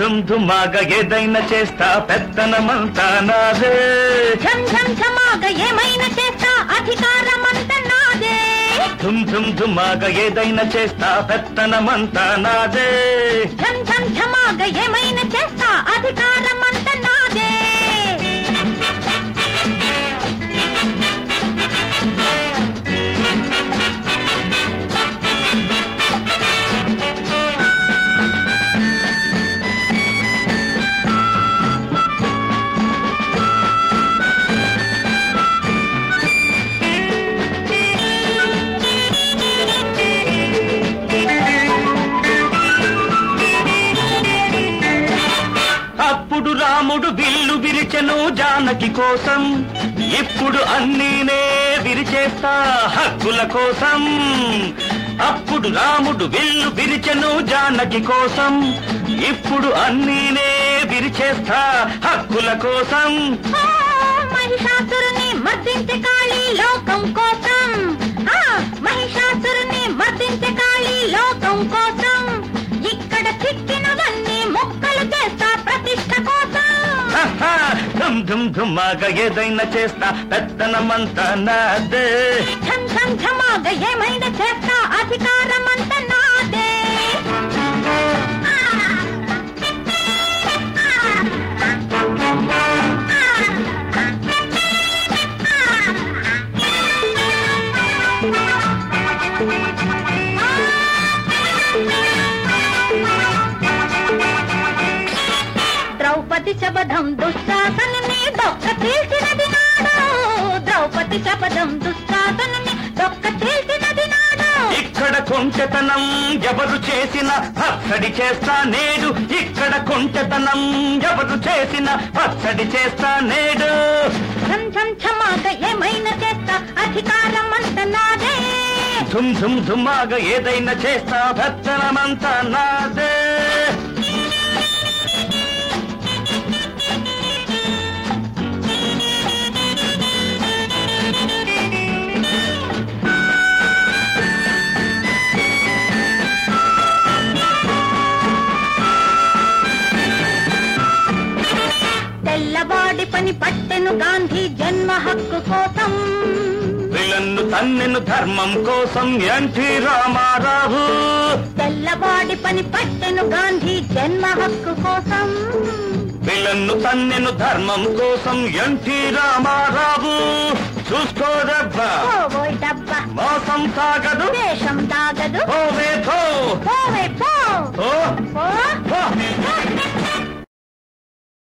ధుమ్ ధుమాగా ఏదైనా చేస్తా పెత్తనమంతా నాదే ఝం ఝం ఝమాగా ఏమైనా చేస్తా అధికారమంత నాదే ధుమ్ ధుమ్ ధుమాగా ఏదైనా చేస్తా పెత్తనమంతా నాదే ఝం ఝం ఝమాగా ఏమైనా చేస్తా అధికారమంత నాదే అప్పుడు రాముడు విల్లు విరిచెను జానకి కోసం ఇప్పుడు అన్నీనే విరిచేస్తా హక్కుల కోసం అప్పుడు రాముడు విల్లు విరిచెను జానకి కోసం ఇప్పుడు అన్నీనే విరిచేస్తా హక్కుల కోసం ఆ, మహిషాసురుని మర్దించే కాళీ లోకం కోసం ఆ, మహిషాసురుని మర్దించే కాళీ లోకం కోసం ఇక్కడ చిక్కినవన్నీ మొక్కలు చేస్తా ప్రతిష్ట కోసం హహ, ధుమ్ ధుమ్ ధుమ్మాగా ఏదైనా చేస్తా పెత్తనమంతా నాదే ఝం ఝం ఝమాగా ఏమైనా చేస్తా అధికారమంత నాదే ద్రౌపది శబదం దుశ్శాసనుని దొక్క తీర్చినది నాడు ద్రౌపది శబదం దుశ్శాసనుని దొక్క తీర్చినది నాడు ఇక్కడ కొంచెతనం ఎవరు చేసిన పచ్చడి చేస్తా నేడు ఇక్కడ కొంచెతనం ఎవరు చేసిన పచ్చడి చేస్తా నేడు ఝం ఝం ఝమాగా ఏమైనా చేస్తా అధికారం అంత నాదే ధుమ్ ధుమ్ ధుమ్మాగా ఏదైనా చేస్తా భత్తనమంతా నాదే తెల్లవాడి పని పట్టెను గాంధీ జన్మ హక్కు కోసం విలన్ను తన్నెను ధర్మం కోసం ఎన్టీ రామారావు తెల్లవాడి పని పట్టెను గాంధీ జన్మ హక్కు కోసం విలన్ను తన్నెను ధర్మం కోసం ఎన్టీ రామారావు చూసుకోదబ్బా ఓ ఓయ్ డబ్బా మోసం సాగదు దేశం దాగదు ఓ